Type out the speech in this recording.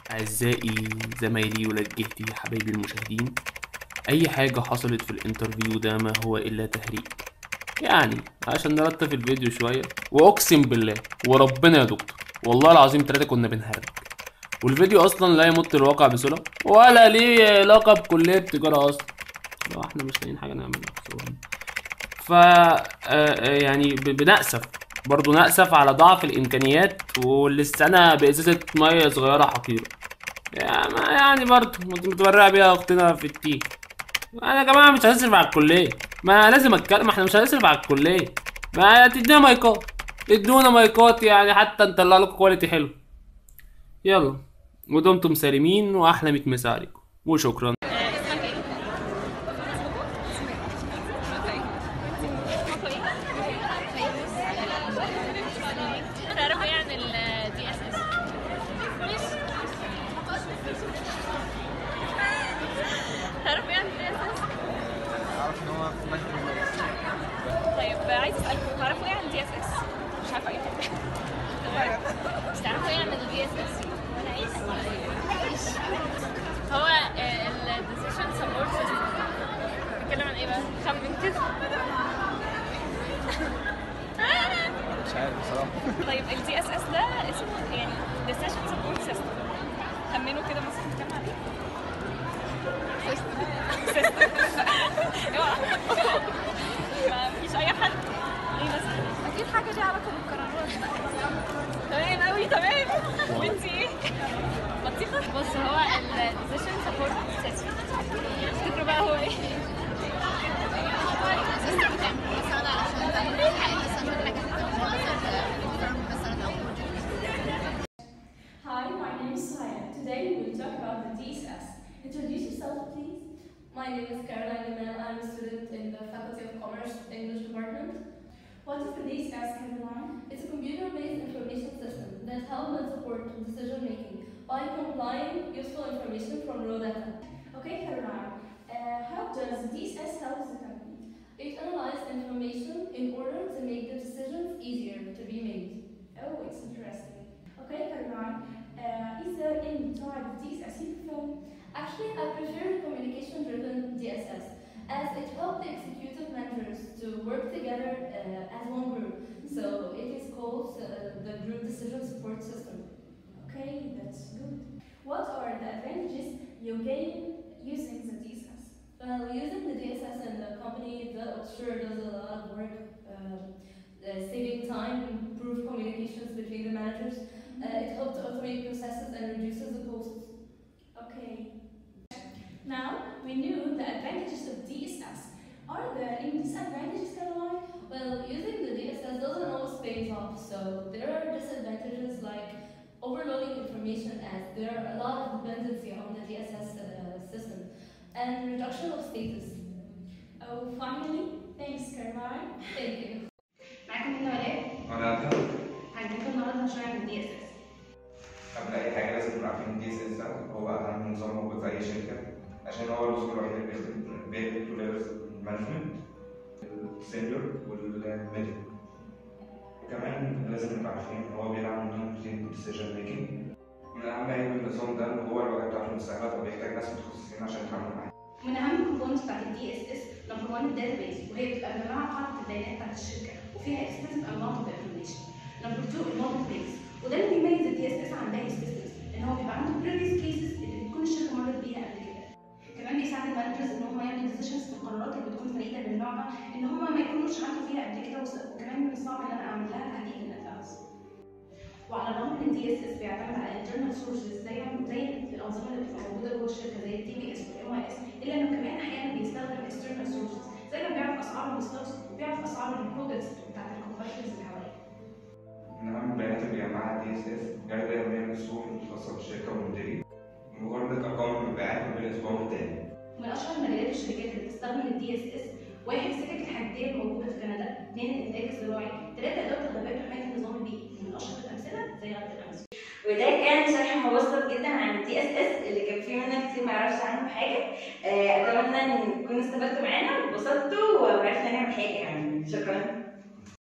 أعزائي زمايلي ولاد جهتي حبايبي المشاهدين أي حاجة حصلت في الانترفيو ده ما هو إلا تهريج يعني عشان نرتب الفيديو شوية وأقسم بالله وربنا يا دكتور والله العظيم تلاتة كنا بنهرج والفيديو أصلا لا يمت الواقع بصلة ولا ليه علاقة بكلية تجارة أصلا لو احنا مش لاقيين حاجة نعملها بصراحة. ف آه، آه، يعني ب- بنأسف برضه نأسف على ضعف الإمكانيات والسنة بإزازة مية صغيرة حقيرة يعني ما- يعني برضه متبرع بيها أختنا في التيه أنا يا جماعة مش هنصرف على الكلية ما لازم أتكلم احنا مش هنصرف على الكلية ما تدينا مايكات ادونا مايكات يعني حتى نطلع لكم كواليتي حلو يلا ودمتم سالمين وأحلى ميت مسا عليكم وشكرا تعرفوا يعني ال دي اس اس تعرفوا يعني الدي اس اس عارف ان هو في مكتب المدرسة طيب عايز اسالكم تعرفوا ايه عن الدي اس اس مش عارفه اي حاجه مش تعرفوا ايه عن الدي اس اس ولا ايه هو ال decision support system بيتكلم عن ايه بقى خمن كده مش عارف بصراحة طيب ال دي اس اس ده اسمه يعني decision support system خمنوا كده مثلا بيتكلم عن ايه سيستم اوعى ما فيش اي حد ايه مثلا اكيد حاجه ليها علاقه بالقرارات تمام قوي تمام وانتي ايه بطيخه بص هو ال decision support system تفتكروا بقى هو ايه سيستم كان مساعد علشان تعمل مثلا حاجة مثلا أو Hi, my name is Saya. Today we will talk about the DSS. Introduce yourself, please. My name is Caroline Emel. I'm a student in the Faculty of Commerce English Department. What is the DSS, Caroline? It's a computer-based information system that helps and supports decision making by complying useful information from raw data. Okay, Caroline. Uh, how does DSS help the company? It analyzes information in order to make the decisions easier to be made. Oh, it's interesting. Okay, Caroline. Uh, is there any type of DSS you prefer? Actually, I prefer communication-driven DSS as it helps the executive managers to work together uh, as one group. So it is called uh, the Group Decision Support System. Okay, that's good. What are the advantages you gain using the DSS? Well, using the DSS in the company that sure does a lot of work, uh, uh, saving time, improve communications between the managers. Uh, it helps to automate processes and reduces the costs. Okay. Now we knew the advantages of DSS. Are there any disadvantages, Caroline? Well, using the DSS doesn't always pay off, so there are disadvantages like overloading information as there are a lot of dependency on the DSS uh, system and reduction of status. Oh, finally, thanks, Caroline. Thank you. معاكم هنا ولاء وانا ادهم هنتكلم النهارده شويه عن الدي اس اس قبل اي حاجه لازم نبقى عارفين الدي اس اس ده هو اهم نظام موجود في اي شركه عشان هو الوظيفه الوحيده اللي بيخدم بيخدم تو ليفلز مانجمنت السينيور والميدل وكمان لازم نبقى عارفين ان هو بيلعب نون بلين ديسيجن ميكنج من اهم عيوب النظام ده ان هو الواجهه بتاعته مستهلكه فبيحتاج ناس متخصصين عشان يتعاملوا معاه من اهم الكومبوننتس بتاعت الدي اس اس نمبر 1 الداتابيس وهي بتبقى مجموعه قاعده البيانات بتاعت الشركه وفيها اكستنسيف اماونت اوف انفورميشن نمبر 2 الماركت بليس وده اللي بيميز الدي اس اس عن باقي السيستمز ان هو بيبقى عنده بريفيس كيسز اللي بتكون الشركه مرت بيها قبل كده كمان بيساعد المانجرز ان هم يعملوا ديسيشنز في القرارات اللي بتكون فريده من نوعها ان هم ما يكونوش عدوا فيها قبل كده وس- وكمان من الصعب ان انا اعمل لها تحديد من ادفانس وعلى الرغم ان الدي اس اس بيعتمد على internal sources زي زي الانظمه اللي بتبقى موجوده جوه الشركه زي التي بي اس والام اي اس الا انه كمان احيانا بيستخدم external sources زي ما بيعرف اسعار الستوكس وبيعرف اسعار البرودكتس بتاعت الكومبانيز اللي حواليه من اهم البيانات اللي بيجمعها الدي اس اس جايده يوميا من السوق الخاصه بالشركه والمديرين مقارنه ارقام المبيعات ما بين اسبوع والتاني من اشهر مجالات الشركات اللي بتستخدم الدي اس اس واحد سكك الحديديه الموجوده في كندا اثنين الانتاج الزراعي ثلاثه اداره الغابات وحمايه النظام البيئي ومن اشهر الامثله زي غابه الامازون وده كان شرح مبسط جدا عن الدي اس اس اللي كان فيه منا كتير ما يعرفش عنه حاجه آه، اتمنى ان تكونوا استفدتوا معانا واتبسطتوا وعرفنا نعمل حاجه يعني شكرا